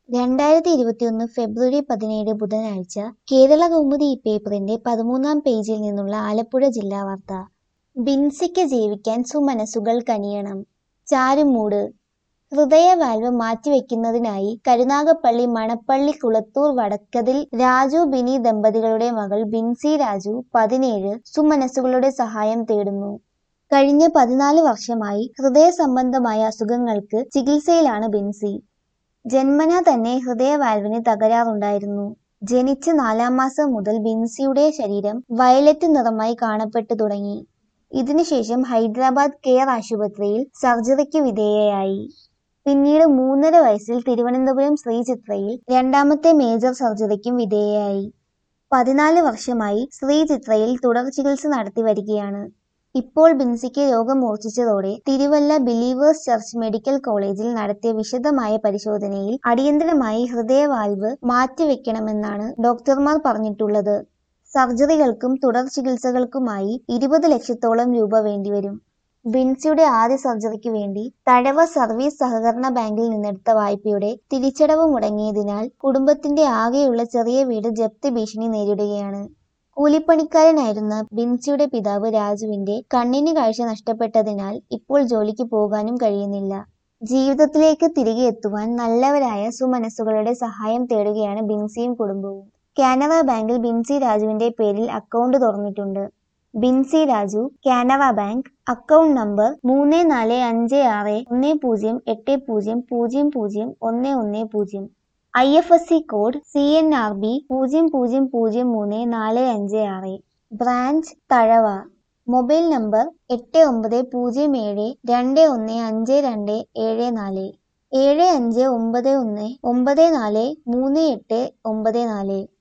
രണ്ടായിരത്തി ഇരുപത്തിയൊന്ന് ഫെബ്രുവരി പതിനേഴ് ബുധനാഴ്ച കേരള കൗമുദി ഈ പേപ്പറിന്റെ പതിമൂന്നാം പേജിൽ നിന്നുള്ള ആലപ്പുഴ ജില്ലാ വാർത്ത ബിൻസിക്ക് ജീവിക്കാൻ സുമനസുകൾ കനിയണം ചാരുമൂട് ഹൃദയവാൽവ് മാറ്റിവെക്കുന്നതിനായി കരുനാഗപ്പള്ളി മണപ്പള്ളി കുളത്തൂർ വടക്കതിൽ രാജു ബിനി ദമ്പതികളുടെ മകൾ ബിൻസി രാജു പതിനേഴ് സുമനസുകളുടെ സഹായം തേടുന്നു കഴിഞ്ഞ പതിനാല് വർഷമായി ഹൃദയ സംബന്ധമായ അസുഖങ്ങൾക്ക് ചികിത്സയിലാണ് ബിൻസി ജന്മനാ തന്നെ ഹൃദയവാൽവിന് തകരാറുണ്ടായിരുന്നു ജനിച്ച നാലാം മാസം മുതൽ ബിൻസിയുടെ ശരീരം വയലറ്റ് നിറമായി കാണപ്പെട്ടു തുടങ്ങി ഇതിനുശേഷം ഹൈദരാബാദ് കെയർ ആശുപത്രിയിൽ സർജറിക്ക് വിധേയയായി പിന്നീട് മൂന്നര വയസ്സിൽ തിരുവനന്തപുരം ശ്രീചിത്രയിൽ രണ്ടാമത്തെ മേജർ സർജറിക്കും വിധേയയായി പതിനാല് വർഷമായി ശ്രീചിത്രയിൽ തുടർ ചികിത്സ നടത്തി വരികയാണ് ഇപ്പോൾ ബിൻസിക്ക് രോഗം മൂർച്ഛിച്ചതോടെ തിരുവല്ല ബിലീവേഴ്സ് ചർച്ച് മെഡിക്കൽ കോളേജിൽ നടത്തിയ വിശദമായ പരിശോധനയിൽ അടിയന്തരമായി ഹൃദയവാൽവ് മാറ്റിവെക്കണമെന്നാണ് ഡോക്ടർമാർ പറഞ്ഞിട്ടുള്ളത് സർജറികൾക്കും തുടർ ചികിത്സകൾക്കുമായി ഇരുപത് ലക്ഷത്തോളം രൂപ വേണ്ടിവരും ബിൻസിയുടെ ആദ്യ സർജറിക്ക് വേണ്ടി തഴവ സർവീസ് സഹകരണ ബാങ്കിൽ നിന്നെടുത്ത വായ്പയുടെ തിരിച്ചടവ് മുടങ്ങിയതിനാൽ കുടുംബത്തിന്റെ ആകെയുള്ള ചെറിയ വീട് ജപ്തി ഭീഷണി നേരിടുകയാണ് കൂലിപ്പണിക്കാരനായിരുന്ന ബിൻസിയുടെ പിതാവ് രാജുവിന്റെ കണ്ണിന് കാഴ്ച നഷ്ടപ്പെട്ടതിനാൽ ഇപ്പോൾ ജോലിക്ക് പോകാനും കഴിയുന്നില്ല ജീവിതത്തിലേക്ക് തിരികെ എത്തുവാൻ നല്ലവരായ സുമനസ്സുകളുടെ സഹായം തേടുകയാണ് ബിൻസിയും കുടുംബവും കാനറ ബാങ്കിൽ ബിൻസി രാജുവിന്റെ പേരിൽ അക്കൗണ്ട് തുറന്നിട്ടുണ്ട് Binsi Raju Canara bank account number മൂന്ന് നാല് അഞ്ച് ആറ് ഒന്ന് പൂജ്യം എട്ട് പൂജ്യം പൂജ്യം പൂജ്യം ഒന്ന് ഒന്ന് പൂജ്യം I F S C code C N R B പൂജ്യം പൂജ്യം പൂജ്യം മൂന്ന് നാല് അഞ്ച് ആറ് ബ്രാഞ്ച് തഴവ മൊബൈൽ നമ്പർ എട്ട് ഒമ്പത് പൂജ്യം ഏഴ് രണ്ട് ഒന്ന് അഞ്ച് രണ്ട് ഏഴ് നാല് ഏഴ് അഞ്ച് ഒമ്പത് ഒന്ന് ഒമ്പത് നാല് മൂന്ന് എട്ട് ഒമ്പത് നാല്